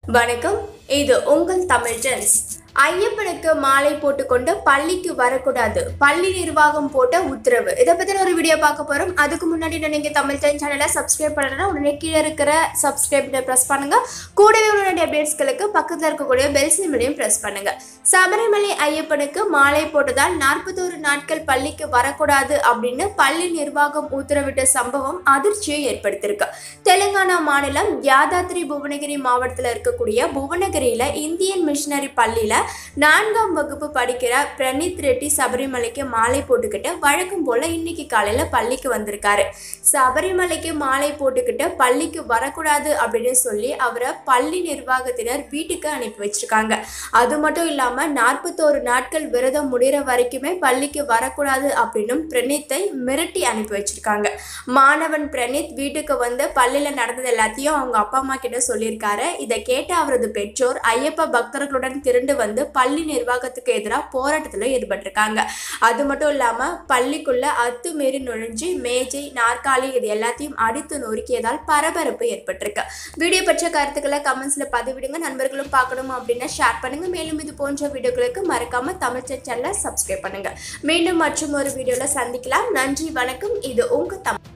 வணக்கம் இது உங்கள் தமிழ் ஜென்ஸ் ஐயப்பனுக்கு மாலை போட்டுக்கொண்டு பள்ளிக்கு வரக்கூடாது பள்ளி நிர்வாகம் போட்ட உத்தரவு இதை பத்தின ஒரு வீடியோ பார்க்க போறோம் அதுக்கு முன்னாடி நான் நீங்க தமிழ் ஜென் சேனலை சப்ஸ்கிரைப் பண்ணலன்னா உடனே கீழே இருக்கிற சப்ஸ்கிரைப் பிரஸ் பண்ணுங்க கூடவே உடனடி அப்டேட்ஸ்களுக்கு பக்கத்தில் இருக்கக்கூடிய பெல் சிம்பிளையும் பிரஸ் பண்ணுங்க சபரிமலை ஐயப்பனுக்கு மாலை போட்டதால் நாற்பத்தோரு நாட்கள் பள்ளிக்கு வரக்கூடாது அப்படின்னு பள்ளி நிர்வாகம் உத்தரவிட்ட சம்பவம் அதிர்ச்சியை ஏற்படுத்தியிருக்கு தெலுங்கானா மாநிலம் யாதாத்ரி புவனகிரி மாவட்டத்தில் இருக்கக்கூடிய புவனகிரியில இந்தியன் மிஷனரி பள்ளியில நான்காம் வகுப்பு படிக்கிற பிரணீத் ரெட்டி சபரிமலைக்கு மாலை போட்டுக்கிட்டு வழக்கம் போல இன்னைக்கு காலையில பள்ளிக்கு வந்திருக்காரு சபரிமலைக்கு மாலை போட்டுக்கிட்டு பள்ளிக்கு வரக்கூடாது அப்படின்னு சொல்லி அவரை பள்ளி நிர்வாகத்தினர் வீட்டுக்கு அனுப்பி வச்சிருக்காங்க அது மட்டும் இல்லாம நாற்பத்தோரு நாட்கள் விரதம் முடிகிற வரைக்குமே பள்ளிக்கு வரக்கூடாது அப்படின்னும் பிரணீத்தை மிரட்டி அனுப்பி வச்சிருக்காங்க மாணவன் பிரணீத் வீட்டுக்கு வந்து பள்ளியில நடந்தது எல்லாத்தையும் அவங்க அப்பா அம்மா கிட்ட சொல்லியிருக்காரு இதை கேட்ட அவரது பெற்றோர் ஐயப்ப பக்தர்களுடன் திரண்டு வந்து பள்ளி நிர்வாகத்துக்கு எதிராக போராட்டத்தில் ஈடுபட்டிருக்காங்க அது மட்டும் இல்லாம பள்ளிக்குள்ள அத்துமீறி நுழைஞ்சு மேஜை நாற்காலி இது எல்லாத்தையும் அடித்து நொறுக்கியதால் பரபரப்பு ஏற்பட்டிருக்கு வீடியோ பற்றிய கருத்துக்களை கமெண்ட்ஸ்ல பதிவிடுங்க நண்பர்களும் பார்க்கணும் அப்படின்னா ஷேர் பண்ணுங்க மேலும் இது போன்ற வீடியோக்களுக்கு மறக்காம தமிழ் சேனலை சப்ஸ்கிரைப் பண்ணுங்க மீண்டும் மற்றும் ஒரு வீடியோல சந்திக்கலாம் நன்றி வணக்கம் இது உங்க தமிழ்